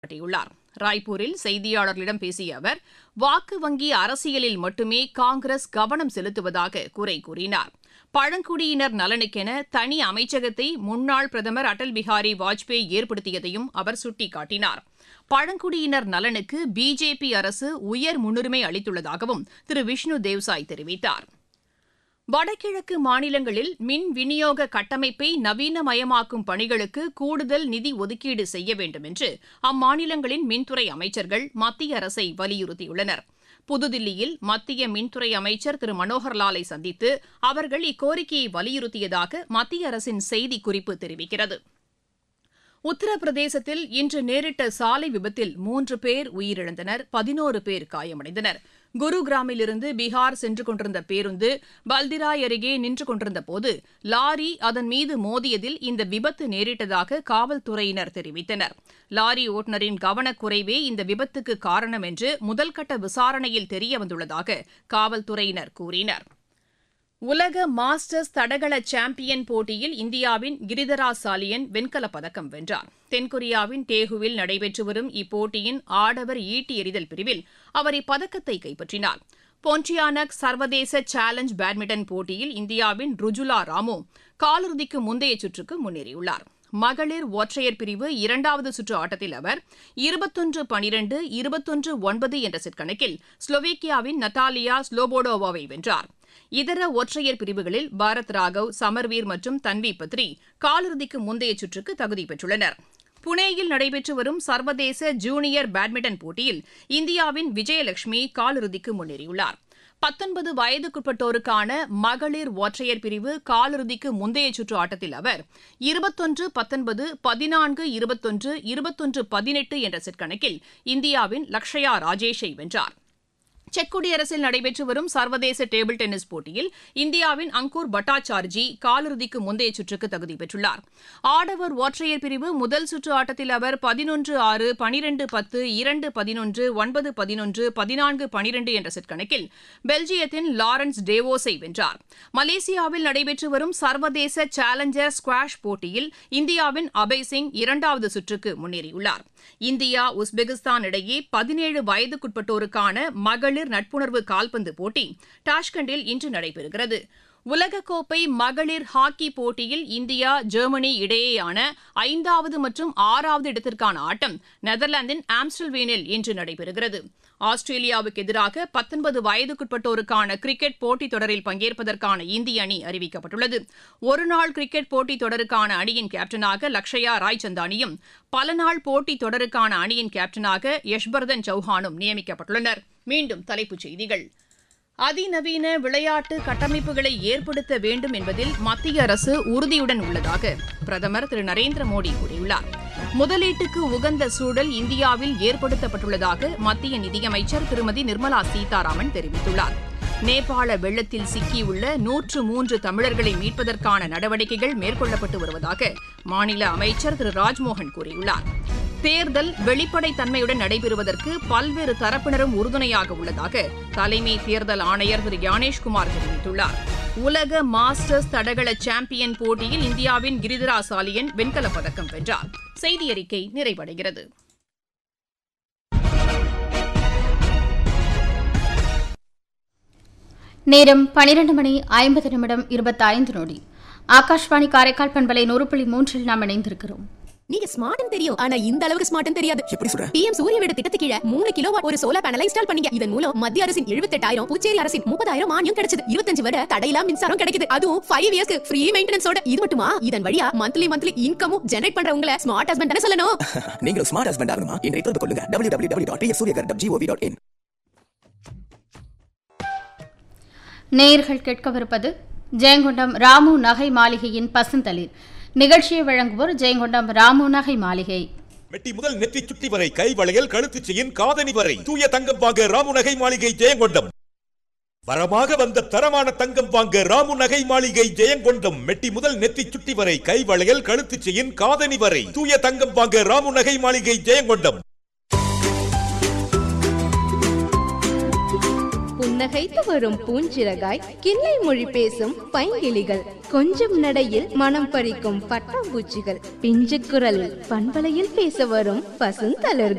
சுட்டிக்காட்டியுள்ளார் ராய்ப்பூரில் செய்தியாளர்களிடம் பேசிய அவர் வாக்கு வங்கி அரசியலில் மட்டுமே காங்கிரஸ் கவனம் செலுத்துவதாக குறை கூறினார் பழங்குடியினர் நலனுக்கென தனி அமைச்சகத்தை முன்னாள் பிரதமர் அடல் பிஹாரி வாஜ்பேயி ஏற்படுத்தியதையும் அவர் சுட்டிக்காட்டினார் பழங்குடியினர் நலனுக்கு பிஜேபி அரசு உயர் முன்னுரிமை அளித்துள்ளதாகவும் திரு விஷ்ணு தேவ்சாய் தெரிவித்தார் வடகிழக்கு மாநிலங்களில் மின் விநியோக கட்டமைப்பை நவீனமயமாக்கும் பணிகளுக்கு கூடுதல் நிதி ஒதுக்கீடு செய்ய வேண்டும் என்று அம்மாநிலங்களின் மின்துறை அமைச்சர்கள் மத்திய அரசை வலியுறுத்தியுள்ளனர் புதுதில்லியில் மத்திய மின்துறை அமைச்சர் திரு மனோகர்லாலை சந்தித்து அவர்கள் இக்கோரிக்கையை வலியுறுத்தியதாக மத்திய அரசின் செய்திக்குறிப்பு தெரிவிக்கிறது உத்தரப்பிரதேசத்தில் இன்று நேரிட்ட சாலை விபத்தில் மூன்று பேர் உயிரிழந்தனர் பதினோரு பேர் காயமடைந்தனர் குருகிராமிலிருந்து பீகார் சென்று கொண்டிருந்த பேருந்து பல்திராய் அருகே நின்று கொண்டிருந்த போது லாரி அதன் மீது மோதியதில் இந்த விபத்து நேரிட்டதாக காவல்துறையினர் தெரிவித்தனர் லாரி ஓட்டுநரின் கவனக்குறைவே இந்த விபத்துக்கு காரணம் என்று முதல்கட்ட விசாரணையில் தெரியவந்துள்ளதாக காவல்துறையினர் கூறினர் உலக மாஸ்டர்ஸ் தடகள சாம்பியன் போட்டியில் இந்தியாவின் கிரிதரா சாலியன் வெண்கலப் பதக்கம் வென்றார் தென்கொரியாவின் டேகுவில் நடைபெற்று வரும் இப்போட்டியின் ஆடவர் ஈட்டி எறிதல் பிரிவில் அவர் இப்பதக்கத்தை கைப்பற்றினார் பொன்டியானக் சர்வதேச சேலஞ்ச் பேட்மிண்டன் போட்டியில் இந்தியாவின் ருஜுலா ராமு காலிறுதிக்கு முந்தைய சுற்றுக்கு முன்னேறியுள்ளார் மகளிர் ஒற்றையர் பிரிவு இரண்டாவது சுற்று ஆட்டத்தில் அவர் இருபத்தொன்று பனிரெண்டு இருபத்தொன்று ஒன்பது என்ற செட் கணக்கில் ஸ்லோவேக்கியாவின் நட்டாலியா ஸ்லோபோடோவாவை வென்றார் இதர ஒற்றையர் பிரிவுகளில் பாரத் ராகவ் சமர்வீர் மற்றும் தன்வி பத்ரி காலிறுதிக்கு முந்தைய சுற்றுக்கு தகுதி பெற்றுள்ளனர் புனேயில் நடைபெற்று வரும் சர்வதேச ஜூனியர் பேட்மிண்டன் போட்டியில் இந்தியாவின் விஜயலட்சுமி காலிறுதிக்கு முன்னேறியுள்ளார் பத்தொன்பது வயதுக்குட்பட்டோருக்கான மகளிர் ஒற்றையர் பிரிவு காலிறுதிக்கு முந்தைய சுற்று ஆட்டத்தில் அவர் இருபத்தொன்று பத்தொன்பது பதினான்கு இருபத்தொன்று இருபத்தொன்று பதினெட்டு என்ற செட் கணக்கில் இந்தியாவின் லக்ஷயா ராஜேஷை வென்றார் செக் குடியரசில் நடைபெற்று வரும் சர்வதேச டேபிள் டென்னிஸ் போட்டியில் இந்தியாவின் அங்கூர் பட்டாச்சார்ஜி காலிறுதிக்கு முந்தைய சுற்றுக்கு தகுதி பெற்றுள்ளார் ஆடவர் ஒற்றையர் பிரிவு முதல் சுற்று ஆட்டத்தில் அவர் பதினொன்று ஆறு பனிரெண்டு பத்து இரண்டு பதினொன்று ஒன்பது பதினொன்று பதினான்கு பனிரெண்டு என்ற செட் கணக்கில் பெல்ஜியத்தின் லாரன்ஸ் டேவோஸை வென்றார் மலேசியாவில் நடைபெற்று வரும் சர்வதேச சேலஞ்சர் ஸ்குவாஷ் போட்டியில் இந்தியாவின் அபய் சிங் இரண்டாவது சுற்றுக்கு முன்னேறியுள்ளார் இந்தியா உஸ்பெகிஸ்தான் இடையே பதினேழு வயதுக்குட்பட்டோருக்கான மகளிர் நட்புணர்வு கால்பந்து போட்டி டாஷ்கண்டில் இன்று நடைபெறுகிறது உலகக்கோப்பை மகளிர் ஹாக்கி போட்டியில் இந்தியா ஜெர்மனி இடையேயான ஐந்தாவது மற்றும் ஆறாவது இடத்திற்கான ஆட்டம் நெதர்லாந்தின் ஆம்ஸ்டல்வேனில் இன்று நடைபெறுகிறது ஆஸ்திரேலியாவுக்கு எதிராக பத்தொன்பது வயதுக்குட்பட்டோருக்கான கிரிக்கெட் போட்டித் தொடரில் பங்கேற்பதற்கான இந்திய அணி அறிவிக்கப்பட்டுள்ளது ஒருநாள் கிரிக்கெட் போட்டித் தொடருக்கான அணியின் கேப்டனாக லக்ஷயா ராய்சந்தானியும் பல நாள் போட்டித் தொடருக்கான அணியின் கேப்டனாக யஷ்வர்தன் சௌஹானும் நியமிக்கப்பட்டுள்ளனர் மீண்டும் தலைப்புச் செய்திகள் அதிநவீன விளையாட்டு கட்டமைப்புகளை ஏற்படுத்த வேண்டும் என்பதில் மத்திய அரசு உறுதியுடன் உள்ளதாக பிரதமர் திரு நரேந்திர மோடி கூறியுள்ளார் முதலீட்டுக்கு உகந்த சூழல் இந்தியாவில் ஏற்படுத்தப்பட்டுள்ளதாக மத்திய நிதியமைச்சர் திருமதி நிர்மலா சீதாராமன் தெரிவித்துள்ளார் நேபாள வெள்ளத்தில் சிக்கியுள்ள நூற்று மூன்று தமிழர்களை மீட்பதற்கான நடவடிக்கைகள் மேற்கொள்ளப்பட்டு வருவதாக மாநில அமைச்சர் திரு ராஜ்மோகன் கூறியுள்ளார் தேர்தல் வெளிப்படைத்தன்மையுடன் நடைபெறுவதற்கு பல்வேறு தரப்பினரும் உறுதுணையாக உள்ளதாக தலைமை தேர்தல் ஆணையர் திரு ஞானேஷ்குமார் தெரிவித்துள்ளார் உலக மாஸ்டர்ஸ் தடகள சாம்பியன் போட்டியில் இந்தியாவின் கிரிதிரா சாலியன் வெண்கலப் பதக்கம் வென்றார் செய்தி அறிக்கை நிறைவடைகிறது நேரம் பனிரெண்டு மணி ஐம்பது நிமிடம் இருபத்தைந்து நொடி ஆகாஷ்வாணி காரைக்கால் பண்பலை நூறு புள்ளி மூன்றில் நாம் இணைந்திருக்கிறோம் நீங்க ஸ்மார்ட்னு தெரியும் ஆனா இந்த அளவுக்கு ஸ்மார்ட்னு தெரியாது எப்படி சொல்ற பிஎம் சூரிய வீடு திட்டத்துக்கு கீழ மூணு கிலோ ஒரு சோலார் பேனலை இன்ஸ்டால் பண்ணீங்க இதன் மூலம் மத்திய அரசின் எழுபத்தெட்டாயிரம் புதுச்சேரி அரசின் முப்பதாயிரம் மானியம் கிடைச்சது இருபத்தஞ்சு வரை தடையில்லா மின்சாரம் கிடைக்குது அதுவும் ஃபைவ் இயர்ஸ்க்கு ஃப்ரீ மெயின்டெனன்ஸோட இது மட்டுமா இதன் வழியா மந்த்லி மந்த்லி இன்கமும் ஜெனரேட் பண்றவங்கள ஸ்மார்ட் ஹஸ்பண்ட் தானே சொல்லணும் நீங்களும் ஸ்மார்ட் ஹஸ்பண்ட் ஆகணுமா இன்றைய தொடர்பு கொள்ளுங்க W W W dot Suryaghar dot gov dot in நேயர்கள் கேட்கவிருப்பது ஜெயங்கொண்டம் ராமு நகை மாளிகையின் பசுந்தளிர் நிகழ்ச்சியை வழங்குவோர் ஜெயங்கொண்டம் ராமு நகை மாளிகை மெட்டி முதல் நெற்றி சுட்டி வரை கை வளையல் கழுத்துச் செயின் காதணி வரை தூய தங்கம் வாங்க ராமு நகை மாளிகை ஜெயங்கொண்டம் வரமாக வந்த தரமான தங்கம் வாங்க ராமு நகை மாளிகை ஜெயங்கொண்டம் மெட்டி முதல் நெத்தி சுட்டி வரை கை வளையல் கழுத்துச் செயின் காதணி வரை தூய தங்கம் வாங்க ராமு நகை மாளிகை ஜெயங்கொண்டம் புன்னகைத்து வரும் பூஞ்சிறகாய் கிள்ளை மொழி பேசும் பைங்கிளிகள் கொஞ்சம் நடையில் மனம் பறிக்கும் பட்டாம்பூச்சிகள் பிஞ்சு குரலில் பண்பலையில் பேச வரும் பசுந்தளர்கள்